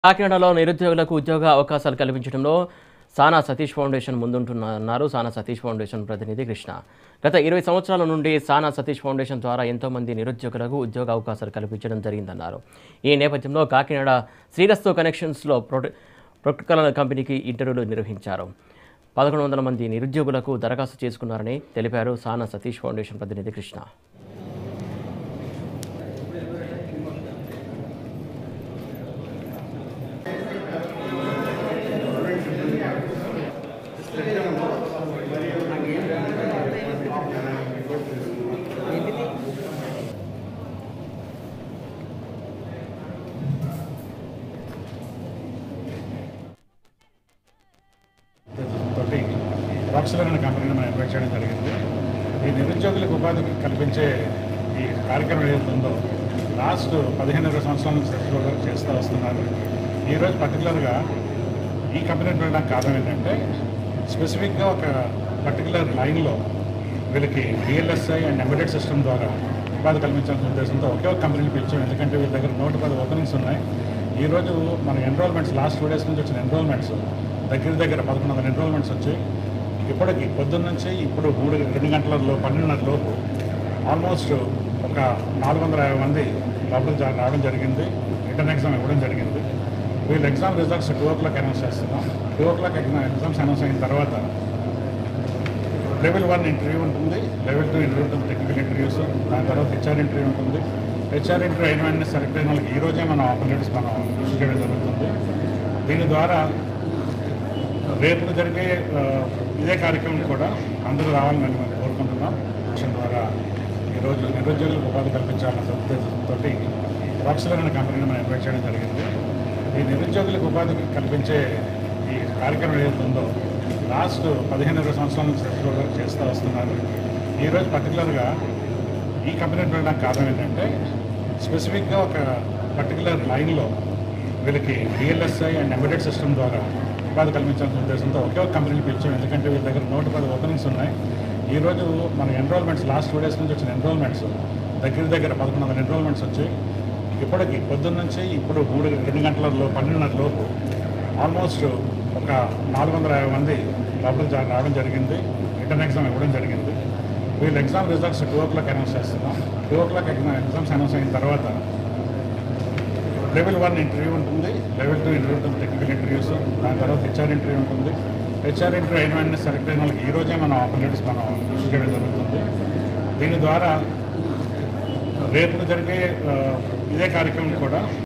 కాకినాడలో నిరుద్యోగులకు ఉద్యోగ అవకాశాలు కల్పించడంలో సానా సతీష్ ఫౌండేషన్ ముందుంటున్నారు సానా సతీష్ ఫౌండేషన్ ప్రతినిధి కృష్ణ గత ఇరవై సంవత్సరాల నుండి సానా సతీష్ ఫౌండేషన్ ద్వారా ఎంతో మంది నిరుద్యోగులకు ఉద్యోగ అవకాశాలు కల్పించడం జరిగిందన్నారు ఈ నేపథ్యంలో కాకినాడ శ్రీరస్తు కనెక్షన్స్లో ప్రొట ప్రొటకల కంపెనీకి ఇంటర్వ్యూలు నిర్వహించారు పదకొండు వందల మంది నిరుద్యోగులకు దరఖాస్తు చేసుకున్నారని తెలిపారు సానా సతీష్ ఫౌండేషన్ ప్రతినిధి కృష్ణ తోటి రాక్స్లర్ అనే కంపెనీని మనం ఇన్వైట్ చేయడం జరిగింది ఈ నిరుద్యోగులకు ఉపాధి కల్పించే ఈ కార్యక్రమం ఏదైతే ఉందో లాస్ట్ పదిహేను ఇరవై సంవత్సరాల నుంచి సక్సెస్ఫుల్గా చేస్తూ వస్తున్నారు ఈరోజు పర్టికులర్గా ఈ కంపెనీ వెళ్ళడానికి కారణం ఏంటంటే స్పెసిఫిక్గా ఒక పర్టికులర్ లైన్లో వీళ్ళకి డిఎల్ఎస్ఐ అండ్ ఎంబెడెడ్ సిస్టమ్ ద్వారా ఉపాధి కల్పించాల్సిన ఉద్దేశంతో ఒకే ఒక కంపెనీని పిలిచాం ఎందుకంటే వీళ్ళ దగ్గర నూట పది ఓపెనింగ్స్ ఉన్నాయి ఈరోజు మన ఎన్రోల్మెంట్స్ లాస్ట్ టూ డేస్ నుంచి వచ్చిన ఎన్రోల్మెంట్స్ దగ్గర దగ్గర పదకొండు వందల ఎన్రోల్మెంట్స్ వచ్చాయి ఇప్పటికి పొద్దున్న నుంచి ఇప్పుడు మూడు రెండు గంటలలో పన్నెండున్నర లోపు ఆల్మోస్ట్ ఒక నాలుగు వందల యాభై మంది లోపలికి జా- రావడం జరిగింది రిటర్న్ ఎగ్జామ్ ఇవ్వడం జరిగింది వీళ్ళ exam results two o'clock announce చేస్తున్నాం two o'clock exams announce అయిన తర్వాత లెవెల్ వన్ ఇంటర్వ్యూ ఉంటుంది లెవెల్ టూ ఇంటర్వ్యూ ఉంటుంది టెక్నికల్ ఇంటర్వ్యూస్ దాని తర్వాత హెచ్ఆర్ ఇంటర్వ్యూ ఉంటుంది హెచ్ఆర్ ఇంటర్వ్యూ అయిన వెంటనే సెలెక్ట్ అయిన వాళ్ళకి ఈ రోజే మనం ఆపర్చునిటీస్ మనం ఇష్యూ చేయడం జరుగుతుంది దీని ద్వారా రేపు జరిగే ఆ, ఇదే కార్యక్రమం కూడా అందరూ రావాలని మేము కోరుకుంటున్నాం మిషన్ ద్వారా ఈరోజు నిరుద్యోగులకు ఉపాధి కల్పించాలన్న సదుద్దేశంతో రాక్స్లర్ అనే కంపెనీని మనం ఇన్వైట్ చేయడం జరిగింది ఈ నిరుద్యోగులకు ఉపాధి కల్పించే ఈ కార్యక్రమం ఏదైతే ఉందో లాస్ట్ పదిహేను ఇరవై సంవత్సరాల నుంచి సక్సెస్ఫుల్గా చేస్తూ వస్తున్నారు ఈరోజు పర్టికులర్గా ఈ కంపెనీ వెళ్ళడానికి కారణం ఏంటంటే స్పెసిఫిక్గా ఒక పర్టికులర్ లైన్లో వీళ్ళకి డిఎల్ఎస్ఐ అండ్ ఎంబెడెడ్ సిస్టమ్ ద్వారా ఉపాధి కల్పించాల్సిన ఉద్దేశంతో ఒకే ఒక కంపెనీని పిలిచాం ఎందుకంటే వీళ్ళ దగ్గర నూట పది ఓపెనింగ్స్ ఉన్నాయి ఈరోజు మన ఎన్రోల్మెంట్స్ లాస్ట్ టూ డేస్ నుంచి వచ్చిన ఎన్రోల్మెంట్స్ దగ్గర దగ్గర పదకొండు వందల ఎన్రోల్మెంట్స్ వచ్చాయి ఇప్పటికి పొద్దున్న నుంచి ఇప్పుడు మూడు రెండు గంటలలో పన్నెండున్నర లోపు ఆల్మోస్ట్ ఒక నాలుగు వందల యాభై మంది లోపలికి జా- రావడం జరిగింది రిటర్న్ ఎగ్జామ్ ఇవ్వడం జరిగింది వీళ్ళ exam results two o'clock announce చేస్తున్నాం two o'clock exams announce అయిన తర్వాత లెవెల్ వన్ ఇంటర్వ్యూ ఉంటుంది లెవెల్ టూ ఇంటర్వ్యూ ఉంటుంది టెక్నికల్ ఇంటర్వ్యూస్ దాని తర్వాత హెచ్ఆర్ ఇంటర్వ్యూ ఉంటుంది హెచ్ఆర్ ఇంటర్వ్యూ అయిన వెంటనే సెలెక్ట్ అయిన వాళ్ళకి ఈ రోజే మనం ఆపర్చునిటీస్ మనం ఇష్యూ చేయడం జరుగుతుంది దీని ద్వారా రేపు జరిగే ఆ, ఇదే కార్యక్రమం కూడా